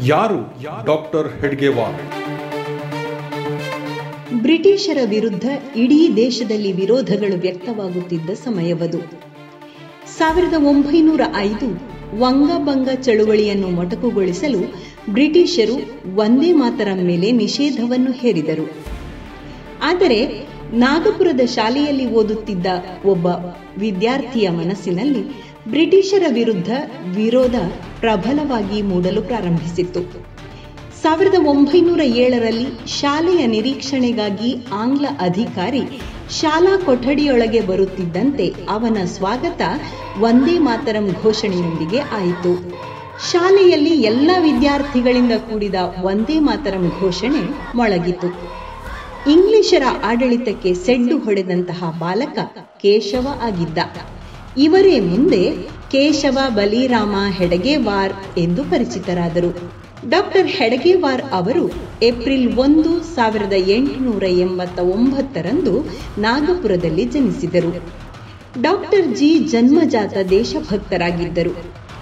ಯಾರು ಡಾಕ್ಟರ್ ಹೆಡ್ಗೇವಾರ್ ಬ್ರಿಟಿಷರ ವಿರುದ್ಧ ಇಡೀ ದೇಶದಲ್ಲಿ ವಿರೋಧಗಳು ವ್ಯಕ್ತವಾಗುತ್ತಿದ್ದ ಸಮಯವದು ಸಾವಿರದ ಒಂಬೈನೂರ ಐದು ವಂಗಭಂಗ ಚಳುವಳಿಯನ್ನು ಮೊಟಕುಗೊಳಿಸಲು ಬ್ರಿಟಿಷರು ಒಂದೇ ಮಾತರ ಮೇಲೆ ನಿಷೇಧವನ್ನು ಹೇರಿದರು ಆದರೆ ನಾಗಪುರದ ಶಾಲೆಯಲ್ಲಿ ಓದುತ್ತಿದ್ದ ಒಬ್ಬ ವಿದ್ಯಾರ್ಥಿಯ ಮನಸ್ಸಿನಲ್ಲಿ ಬ್ರಿಟಿಷರ ವಿರುದ್ಧ ವಿರೋಧ ಪ್ರಬಲವಾಗಿ ಮೂಡಲು ಪ್ರಾರಂಭಿಸಿತ್ತು ಸಾವಿರದ ಒಂಬೈನೂರ ಏಳರಲ್ಲಿ ಶಾಲೆಯ ನಿರೀಕ್ಷಣೆಗಾಗಿ ಆಂಗ್ಲ ಅಧಿಕಾರಿ ಶಾಲಾ ಕೊಠಡಿಯೊಳಗೆ ಬರುತ್ತಿದ್ದಂತೆ ಅವನ ಸ್ವಾಗತ ಒಂದೇ ಮಾತರಂ ಘೋಷಣೆಯೊಂದಿಗೆ ಆಯಿತು ಶಾಲೆಯಲ್ಲಿ ಎಲ್ಲ ವಿದ್ಯಾರ್ಥಿಗಳಿಂದ ಕೂಡಿದ ಒಂದೇ ಮಾತರಂ ಘೋಷಣೆ ಮೊಳಗಿತು ಇಂಗ್ಲಿಷರ ಆಡಳಿತಕ್ಕೆ ಸೆಡ್ಡು ಹೊಡೆದಂತಹ ಬಾಲಕ ಕೇಶವ ಆಗಿದ್ದ ಇವರೇ ಮುಂದೆ ಕೇಶವ ಬಲಿರಾಮ ಹೆಡಗೇವಾರ್ ಎಂದು ಪರಿಚಿತರಾದರು ಡಾಕ್ಟರ್ ಹೆಡಗೇವಾರ್ ಅವರು ಏಪ್ರಿಲ್ ಒಂದು ಸಾವಿರದ ಎಂಟುನೂರ ಎಂಬತ್ತ ಒಂಬತ್ತರಂದು ನಾಗಪುರದಲ್ಲಿ ಜನಿಸಿದರು ಡಾಕ್ಟರ್ ಜಿ ಜನ್ಮಜಾತ ದೇಶಭಕ್ತರಾಗಿದ್ದರು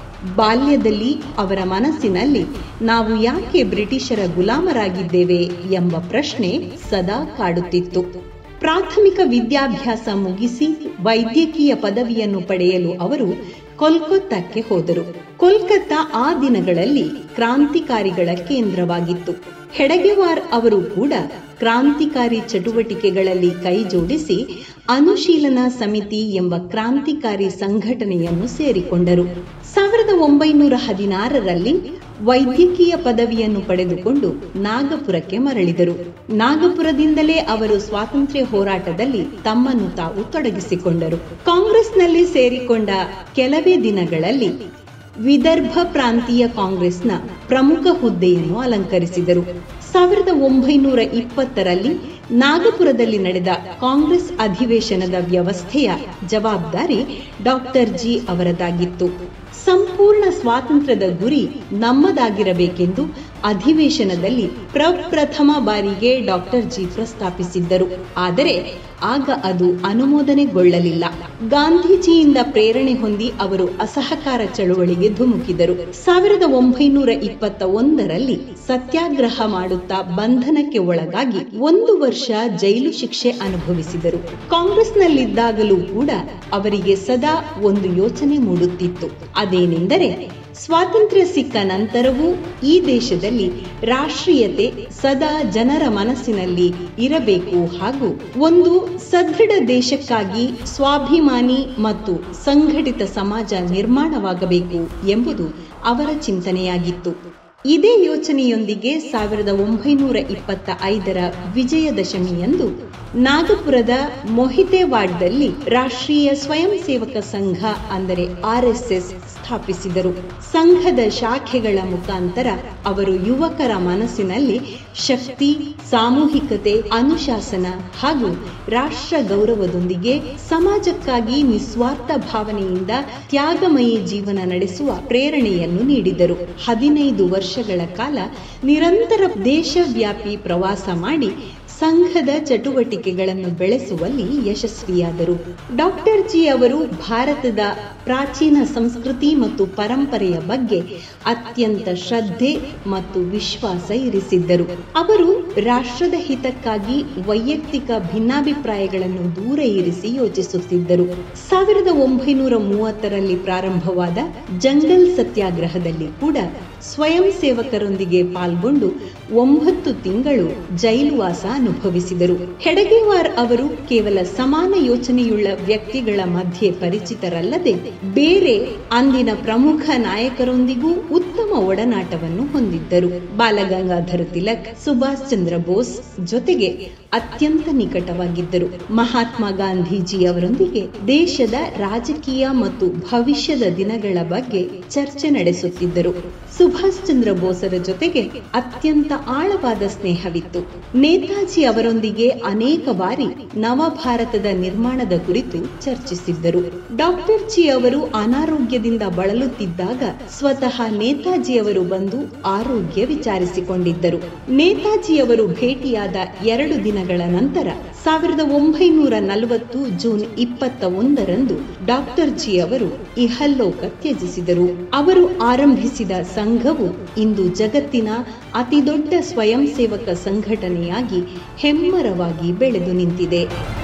ಬಾಲ್ಯದಲ್ಲಿ ಅವರ ಮನಸ್ಸಿನಲ್ಲಿ ನಾವು ಯಾಕೆ ಬ್ರಿಟಿಷರ ಗುಲಾಮರಾಗಿದ್ದೇವೆ ಎಂಬ ಪ್ರಶ್ನೆ ಸದಾ ಕಾಡುತ್ತಿತ್ತು ಪ್ರಾಥಮಿಕ ವಿದ್ಯಾಭ್ಯಾಸ ಮುಗಿಸಿ ವೈದ್ಯಕೀಯ ಪದವಿಯನ್ನು ಪಡೆಯಲು ಅವರು ಕೋಲ್ಕತ್ತಾಕ್ಕೆ ಹೋದರು ಕೋಲ್ಕತ್ತಾ ಆ ದಿನಗಳಲ್ಲಿ ಕ್ರಾಂತಿಕಾರಿಗಳ ಕೇಂದ್ರವಾಗಿತ್ತು ಹೆಡಗೆವಾರ್ ಅವರು ಕೂಡ ಕ್ರಾಂತಿಕಾರಿ ಚಟುವಟಿಕೆಗಳಲ್ಲಿ ಕೈಜೋಡಿಸಿ ಅನುಶೀಲನಾ ಸಮಿತಿ ಎಂಬ ಕ್ರಾಂತಿಕಾರಿ ಸಂಘಟನೆಯನ್ನು ಸೇರಿಕೊಂಡರು ಸಾವಿರದ ಒಂಬೈನೂರ ಹದಿನಾರರಲ್ಲಿ ವೈದ್ಯಕೀಯ ಪದವಿಯನ್ನು ಪಡೆದುಕೊಂಡು ನಾಗಪುರಕ್ಕೆ ಮರಳಿದರು ನಾಗಪುರದಿಂದಲೇ ಅವರು ಸ್ವಾತಂತ್ರ್ಯ ಹೋರಾಟದಲ್ಲಿ ತಮ್ಮನ್ನು ತಾವು ತೊಡಗಿಸಿಕೊಂಡರು ಕಾಂಗ್ರೆಸ್ನಲ್ಲಿ ಸೇರಿಕೊಂಡ ಕೆಲವೇ ದಿನಗಳಲ್ಲಿ ವಿದರ್ಭ ಪ್ರಾಂತೀಯ ಕಾಂಗ್ರೆಸ್ನ ಪ್ರಮುಖ ಹುದ್ದೆಯನ್ನು ಅಲಂಕರಿಸಿದರು ಸಾವಿರದ ಒಂಬೈನೂರ ಇಪ್ಪತ್ತರಲ್ಲಿ ನಾಗಪುರದಲ್ಲಿ ನಡೆದ ಕಾಂಗ್ರೆಸ್ ಅಧಿವೇಶನದ ವ್ಯವಸ್ಥೆಯ ಜವಾಬ್ದಾರಿ ಡಾಕ್ಟರ್ ಜಿ ಅವರದಾಗಿತ್ತು ಸಂಪೂರ್ಣ ಸ್ವಾತಂತ್ರ್ಯದ ಗುರಿ ನಮ್ಮದಾಗಿರಬೇಕೆಂದು ಅಧಿವೇಶನದಲ್ಲಿ ಪ್ರಪ್ರಥಮ ಬಾರಿಗೆ ಡಾಕ್ಟರ್ ಜಿ ಪ್ರಸ್ತಾಪಿಸಿದ್ದರು ಆದರೆ ಆಗ ಅದು ಅನುಮೋದನೆಗೊಳ್ಳಲಿಲ್ಲ ಗಾಂಧೀಜಿಯಿಂದ ಪ್ರೇರಣೆ ಹೊಂದಿ ಅವರು ಅಸಹಕಾರ ಚಳುವಳಿಗೆ ಧುಮುಕಿದರು ಸಾವಿರದ ಒಂಬೈನೂರ ಇಪ್ಪತ್ತ ಒಂದರಲ್ಲಿ ಸತ್ಯಾಗ್ರಹ ಮಾಡುತ್ತಾ ಬಂಧನಕ್ಕೆ ಒಳಗಾಗಿ ಒಂದು ವರ್ಷ ಜೈಲು ಶಿಕ್ಷೆ ಅನುಭವಿಸಿದರು ಕಾಂಗ್ರೆಸ್ನಲ್ಲಿದ್ದಾಗಲೂ ಕೂಡ ಅವರಿಗೆ ಸದಾ ಒಂದು ಯೋಚನೆ ಮೂಡುತ್ತಿತ್ತು ಅದೇನೆಂದರೆ ಸ್ವಾತಂತ್ರ್ಯ ಸಿಕ್ಕ ನಂತರವೂ ಈ ದೇಶದಲ್ಲಿ ರಾಷ್ಟ್ರೀಯತೆ ಸದಾ ಜನರ ಮನಸ್ಸಿನಲ್ಲಿ ಇರಬೇಕು ಹಾಗೂ ಒಂದು ಸದೃಢ ದೇಶಕ್ಕಾಗಿ ಸ್ವಾಭಿಮಾನಿ ಮತ್ತು ಸಂಘಟಿತ ಸಮಾಜ ನಿರ್ಮಾಣವಾಗಬೇಕು ಎಂಬುದು ಅವರ ಚಿಂತನೆಯಾಗಿತ್ತು ಇದೇ ಯೋಚನೆಯೊಂದಿಗೆ ಸಾವಿರದ ಒಂಬೈನೂರ ಇಪ್ಪತ್ತ ಐದರ ವಿಜಯದಶಮಿಯಂದು ನಾಗಪುರದ ಮೊಹಿತೆವಾಡ್ದಲ್ಲಿ ರಾಷ್ಟ್ರೀಯ ಸ್ವಯಂ ಸೇವಕ ಸಂಘ ಅಂದರೆ ಆರ್ಎಸ್ಎಸ್ ಸ್ಥಾಪಿಸಿದರು ಸಂಘದ ಶಾಖೆಗಳ ಮುಖಾಂತರ ಅವರು ಯುವಕರ ಮನಸ್ಸಿನಲ್ಲಿ ಶಕ್ತಿ ಸಾಮೂಹಿಕತೆ ಅನುಶಾಸನ ಹಾಗೂ ರಾಷ್ಟ್ರ ಗೌರವದೊಂದಿಗೆ ಸಮಾಜಕ್ಕಾಗಿ ನಿಸ್ವಾರ್ಥ ಭಾವನೆಯಿಂದ ತ್ಯಾಗಮಯಿ ಜೀವನ ನಡೆಸುವ ಪ್ರೇರಣೆಯನ್ನು ನೀಡಿದರು ಹದಿನೈದು ವರ್ಷಗಳ ಕಾಲ ನಿರಂತರ ದೇಶವ್ಯಾಪಿ ಪ್ರವಾಸ ಮಾಡಿ ಸಂಘದ ಚಟುವಟಿಕೆಗಳನ್ನು ಬೆಳೆಸುವಲ್ಲಿ ಯಶಸ್ವಿಯಾದರು ಡಾಕ್ಟರ್ ಜಿ ಅವರು ಭಾರತದ ಪ್ರಾಚೀನ ಸಂಸ್ಕೃತಿ ಮತ್ತು ಪರಂಪರೆಯ ಬಗ್ಗೆ ಅತ್ಯಂತ ಶ್ರದ್ಧೆ ಮತ್ತು ವಿಶ್ವಾಸ ಇರಿಸಿದ್ದರು ಅವರು ರಾಷ್ಟ್ರದ ಹಿತಕ್ಕಾಗಿ ವೈಯಕ್ತಿಕ ಭಿನ್ನಾಭಿಪ್ರಾಯಗಳನ್ನು ದೂರ ಇರಿಸಿ ಯೋಚಿಸುತ್ತಿದ್ದರು ಸಾವಿರದ ಒಂಬೈನೂರ ಮೂವತ್ತರಲ್ಲಿ ಪ್ರಾರಂಭವಾದ ಜಂಗಲ್ ಸತ್ಯಾಗ್ರಹದಲ್ಲಿ ಕೂಡ ಸ್ವಯಂ ಸೇವಕರೊಂದಿಗೆ ಪಾಲ್ಗೊಂಡು ಒಂಬತ್ತು ತಿಂಗಳು ಜೈಲುವಾಸ ಅನುಭವಿಸಿದರು ಹೆಡಗೇವಾರ್ ಅವರು ಕೇವಲ ಸಮಾನ ಯೋಚನೆಯುಳ್ಳ ವ್ಯಕ್ತಿಗಳ ಮಧ್ಯೆ ಪರಿಚಿತರಲ್ಲದೆ ಬೇರೆ ಅಂದಿನ ಪ್ರಮುಖ ನಾಯಕರೊಂದಿಗೂ ಉತ್ತಮ ಒಡನಾಟವನ್ನು ಹೊಂದಿದ್ದರು ಬಾಲಗಂಗಾಧರ ತಿಲಕ್ ಸುಭಾಷ್ ಚಂದ್ರ ಬೋಸ್ ಜೊತೆಗೆ ಅತ್ಯಂತ ನಿಕಟವಾಗಿದ್ದರು ಮಹಾತ್ಮ ಗಾಂಧೀಜಿ ಅವರೊಂದಿಗೆ ದೇಶದ ರಾಜಕೀಯ ಮತ್ತು ಭವಿಷ್ಯದ ದಿನಗಳ ಬಗ್ಗೆ ಚರ್ಚೆ ನಡೆಸುತ್ತಿದ್ದರು ಸುಭಾಷ್ ಚಂದ್ರ ಬೋಸರ ಜೊತೆಗೆ ಅತ್ಯಂತ ಆಳವಾದ ಸ್ನೇಹವಿತ್ತು ನೇತಾಜಿ ಅವರೊಂದಿಗೆ ಅನೇಕ ಬಾರಿ ನವಭಾರತದ ನಿರ್ಮಾಣದ ಕುರಿತು ಚರ್ಚಿಸಿದ್ದರು ಡಾಕ್ಟರ್ ಜಿ ಅವರು ಅನಾರೋಗ್ಯದಿಂದ ಬಳಲುತ್ತಿದ್ದಾಗ ಸ್ವತಃ ನೇತಾಜಿಯವರು ಬಂದು ಆರೋಗ್ಯ ವಿಚಾರಿಸಿಕೊಂಡಿದ್ದರು ನೇತಾಜಿಯವರು ಭೇಟಿಯಾದ ಎರಡು ದಿನಗಳ ನಂತರ ಸಾವಿರದ ಒಂಬೈನೂರ ನಲವತ್ತು ಜೂನ್ ಇಪ್ಪತ್ತ ಒಂದರಂದು ಡಾಕ್ಟರ್ ಜಿ ಅವರು ಇಹಲ್ಲೋಕ ತ್ಯಜಿಸಿದರು ಅವರು ಆರಂಭಿಸಿದ ಸಂಘವು ಇಂದು ಜಗತ್ತಿನ ಅತಿದೊಡ್ಡ ಸ್ವಯಂ ಸೇವಕ ಸಂಘಟನೆಯಾಗಿ ಹೆಮ್ಮರವಾಗಿ ಬೆಳೆದು ನಿಂತಿದೆ